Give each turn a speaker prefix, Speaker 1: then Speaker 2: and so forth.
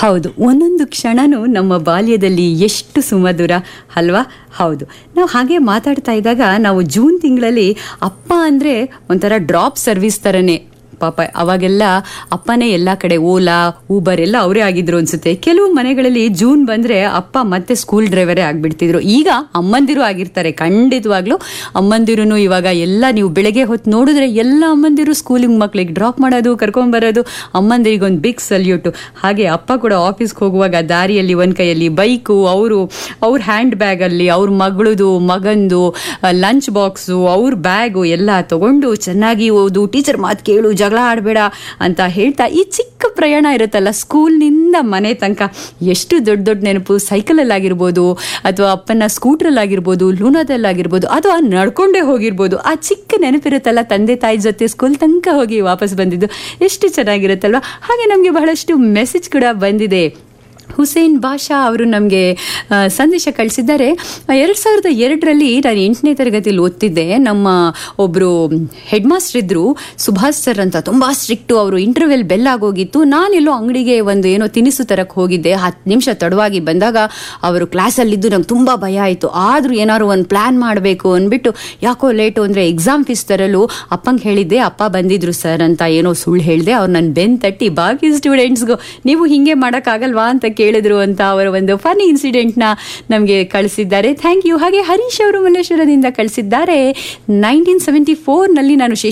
Speaker 1: ಹೌದು ಒಂದೊಂದು ಕ್ಷಣನೂ ನಮ್ಮ ಬಾಲ್ಯದಲ್ಲಿ ಎಷ್ಟು ಸುಮಧುರ ಅಲ್ವಾ ಹೌದು ನಾವು ಹಾಗೆ ಮಾತಾಡ್ತಾ ಇದ್ದಾಗ ನಾವು ಜೂನ್ ತಿಂಗಳಲ್ಲಿ ಅಪ್ಪ ಅಂದರೆ ಒಂಥರ ಡ್ರಾಪ್ ಸರ್ವಿಸ್ ಥರನೇ ಪಾಪ ಅವಾಗೆಲ್ಲ ಅಪ್ಪನೇ ಎಲ್ಲ ಕಡೆ ಓಲಾ ಊಬರ್ ಎಲ್ಲ ಅವರೇ ಆಗಿದ್ರು ಅನ್ಸುತ್ತೆ ಕೆಲವು ಮನೆಗಳಲ್ಲಿ ಜೂನ್ ಬಂದ್ರೆ ಅಪ್ಪ ಮತ್ತೆ ಸ್ಕೂಲ್ ಡ್ರೈವರೇ ಆಗ್ಬಿಡ್ತಿದ್ರು ಈಗ ಅಮ್ಮಂದಿರು ಆಗಿರ್ತಾರೆ ಖಂಡಿತವಾಗ್ಲೂ ಅಮ್ಮಂದಿರು ಇವಾಗ ಎಲ್ಲ ನೀವು ಬೆಳಗ್ಗೆ ಹೊತ್ತು ನೋಡಿದ್ರೆ ಎಲ್ಲ ಅಮ್ಮಂದಿರು ಸ್ಕೂಲಿಗೆ ಮಕ್ಳಿಗೆ ಡ್ರಾಪ್ ಮಾಡೋದು ಕರ್ಕೊಂಬರೋದು ಅಮ್ಮಂದಿರಿಗೆ ಒಂದು ಬಿಗ್ ಸಲ್ಯೂಟು ಹಾಗೆ ಅಪ್ಪ ಕೂಡ ಆಫೀಸ್ಗೆ ಹೋಗುವಾಗ ದಾರಿಯಲ್ಲಿ ಒಂದು ಕೈಯಲ್ಲಿ ಬೈಕು ಅವರು ಅವ್ರ ಹ್ಯಾಂಡ್ ಬ್ಯಾಗಲ್ಲಿ ಅವ್ರ ಮಗಳದು ಮಗಂದು ಲಂಚ್ ಬಾಕ್ಸು ಅವ್ರ ಬ್ಯಾಗು ಎಲ್ಲ ತಗೊಂಡು ಚೆನ್ನಾಗಿ ಓದು ಟೀಚರ್ ಮಾತು ಕೇಳು ಜಗಳ ಆಡಬೇಡ ಅಂತ ಹೇಳ್ತಾ ಈ ಚಿಕ್ಕ ಪ್ರಯಾಣ ಇರುತ್ತಲ್ಲ ಸ್ಕೂಲ್ನಿಂದ ಮನೆ ತನಕ ಎಷ್ಟು ದೊಡ್ಡ ದೊಡ್ಡ ನೆನಪು ಸೈಕಲಲ್ಲಾಗಿರ್ಬೋದು ಅಥವಾ ಅಪ್ಪನ ಸ್ಕೂಟ್ರಲ್ಲಾಗಿರ್ಬೋದು ಲೂನಾದಲ್ಲಾಗಿರ್ಬೋದು ಅಥವಾ ನಡ್ಕೊಂಡೇ ಹೋಗಿರ್ಬೋದು ಆ ಚಿಕ್ಕ ನೆನಪಿರುತ್ತಲ್ಲ ತಂದೆ ತಾಯಿ ಜೊತೆ ಸ್ಕೂಲ್ ತನಕ ಹೋಗಿ ವಾಪಸ್ ಬಂದಿದ್ದು ಎಷ್ಟು ಚೆನ್ನಾಗಿರುತ್ತಲ್ವ ಹಾಗೆ ನಮಗೆ ಬಹಳಷ್ಟು ಮೆಸೇಜ್ ಕೂಡ ಬಂದಿದೆ ಹುಸೇನ್ ಬಾಷಾ ಅವರು ನಮಗೆ ಸಂದೇಶ ಕಳಿಸಿದ್ದಾರೆ ಎರಡು ಸಾವಿರದ ಎರಡರಲ್ಲಿ ನಾನು ಎಂಟನೇ ತರಗತಿಯಲ್ಲಿ ಓದ್ತಿದ್ದೆ ನಮ್ಮ ಒಬ್ಬರು ಹೆಡ್ ಮಾಸ್ಟರ್ ಇದ್ದರು ಸುಭಾಷ್ ಸರ್ ಅಂತ ತುಂಬ ಸ್ಟ್ರಿಕ್ಟು ಅವರು ಇಂಟರ್ವೆಲ್ ಬೆಲ್ ಆಗೋಗಿತ್ತು ನಾನೆಲ್ಲೋ ಅಂಗಡಿಗೆ ಒಂದು ಏನೋ ತಿನಿಸು ತರಕ್ಕೆ ಹೋಗಿದ್ದೆ ಹತ್ತು ನಿಮಿಷ ತಡವಾಗಿ ಬಂದಾಗ ಅವರು ಕ್ಲಾಸಲ್ಲಿದ್ದು ನಂಗೆ ತುಂಬ ಭಯ ಆಯಿತು ಆದರೂ ಏನಾದ್ರು ಒಂದು ಪ್ಲ್ಯಾನ್ ಮಾಡಬೇಕು ಅಂದ್ಬಿಟ್ಟು ಯಾಕೋ ಲೇಟು ಅಂದರೆ ಎಕ್ಸಾಮ್ ಫೀಸ್ ತರಲು ಅಪ್ಪಂಗೆ ಹೇಳಿದ್ದೆ ಅಪ್ಪ ಬಂದಿದ್ರು ಸರ್ ಅಂತ ಏನೋ ಸುಳ್ಳು ಹೇಳಿದೆ ಅವ್ರು ನನ್ನ ಬೆನ್ ತಟ್ಟಿ ಬಾಕಿ ಸ್ಟೂಡೆಂಟ್ಸ್ಗೂ ನೀವು ಹಿಂಗೆ ಮಾಡೋಕ್ಕಾಗಲ್ವಾ ಅಂತ ಕೇಳಿದ್ರು ಅಂತ ಅವರ ಒಂದು ಫನಿ ಇನ್ಸಿಡೆಂಟ್ನ ನಮಗೆ ಕಳಿಸಿದ್ದಾರೆ ಥ್ಯಾಂಕ್ ಯು ಹಾಗೆ ಹರೀಶ್ ಅವರು ಮಲ್ಲೇಶ್ವರದಿಂದ ಕಳಿಸಿದ್ದಾರೆ ನೈನ್ಟೀನ್ ಸೆವೆಂಟಿ ಫೋರ್ನಲ್ಲಿ ನಾನು